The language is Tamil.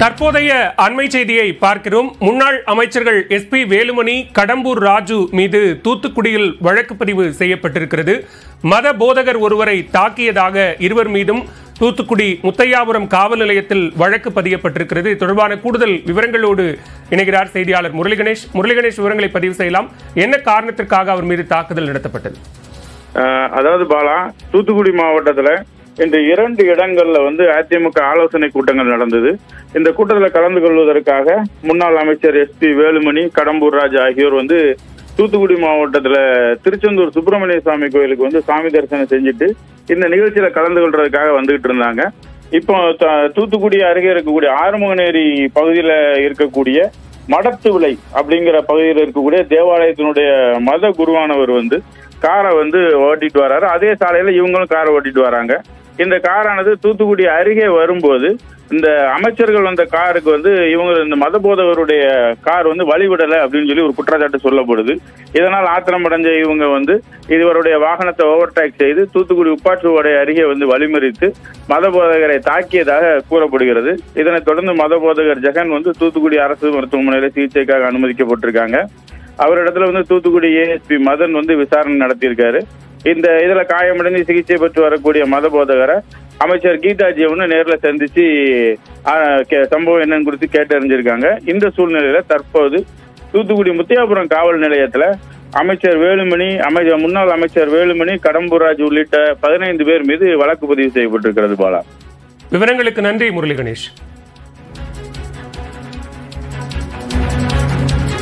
தற்போதைய அண்மை செய்தியை பார்க்கிறோம் முன்னாள் அமைச்சர்கள் எஸ்பி வேலுமணி கடம்பூர் ராஜு மீது தூத்துக்குடியில் வழக்கு பதிவு செய்யப்பட்டிருக்கிறது மத போதகர் ஒருவரை தாக்கியதாக இருவர் மீதும் தூத்துக்குடி முத்தையாபுரம் காவல் நிலையத்தில் வழக்கு பதியப்பட்டிருக்கிறது இது தொடர்பான கூடுதல் விவரங்களோடு இணைகிறார் செய்தியாளர் முரளி கணேஷ் முரளி கணேஷ் விவரங்களை பதிவு செய்யலாம் என்ன காரணத்திற்காக அவர் மீது தாக்குதல் நடத்தப்பட்டது ஆஹ் அதாவது பாலா தூத்துக்குடி மாவட்டத்துல இன்று இரண்டு இடங்கள்ல வந்து அதிமுக ஆலோசனை கூட்டங்கள் நடந்தது இந்த கூட்டத்தில் கலந்து கொள்வதற்காக முன்னாள் அமைச்சர் எஸ்பி வேலுமணி கடம்பூர் ராஜ் ஆகியோர் வந்து தூத்துக்குடி மாவட்டத்துல திருச்செந்தூர் சுப்பிரமணிய சுவாமி கோயிலுக்கு வந்து சாமி தரிசனம் செஞ்சுட்டு இந்த நிகழ்ச்சியில கலந்து கொள்றதுக்காக வந்துகிட்டு இருந்தாங்க இப்போ த- தூத்துக்குடி அருகே இருக்கக்கூடிய ஆறுமுகநேரி பகுதியில இருக்கக்கூடிய மடத்து விளை அப்படிங்கிற பகுதியில் இருக்கக்கூடிய தேவாலயத்தினுடைய மத குருவானவர் வந்து காரை வந்து ஓட்டிட்டு வராரு அதே சாலையில இவங்களும் காரை ஓட்டிட்டு வராங்க இந்த காரானது தூத்துக்குடி அருகே வரும்போது இந்த அமைச்சர்கள் வந்த காருக்கு வந்து இவங்க இந்த மத போதகருடைய கார் வந்து வழிவிடலை அப்படின்னு சொல்லி ஒரு குற்றச்சாட்டு சொல்லப்படுது இதனால் ஆத்திரமடைஞ்ச இவங்க வந்து இவருடைய வாகனத்தை ஓவர்டேக் செய்து தூத்துக்குடி உப்பாற்றுவோடை அருகே வந்து வழிமறித்து மத போதகரை தாக்கியதாக கூறப்படுகிறது இதனைத் தொடர்ந்து மத போதகர் ஜெகன் வந்து தூத்துக்குடி அரசு மருத்துவமனையில சிகிச்சைக்காக அனுமதிக்கப்பட்டிருக்காங்க அவரிடத்துல வந்து தூத்துக்குடி ஏஎஸ்பி மதன் வந்து விசாரணை நடத்தியிருக்காரு இந்த இதுல காயமடைந்து சிகிச்சை பெற்று வரக்கூடிய மத போதகரை அமைச்சர் கீதாஜி வந்து நேர்ல சந்திச்சு ஆ, கே- சம்பவம் என்னன்னு குறித்து கேட்டறிஞ்சிருக்காங்க இந்த சூழ்நிலையில தற்போது தூத்துக்குடி முத்தியாபுரம் காவல் நிலையத்துல அமைச்சர் வேலுமணி அமைச்சர் முன்னாள் அமைச்சர் வேலுமணி கடம்பூராஜ் உள்ளிட்ட பதினைந்து பேர் மீது வழக்கு பதிவு செய்யப்பட்டிருக்கிறது பாலா விவரங்களுக்கு நன்றி முரளி கணேஷ்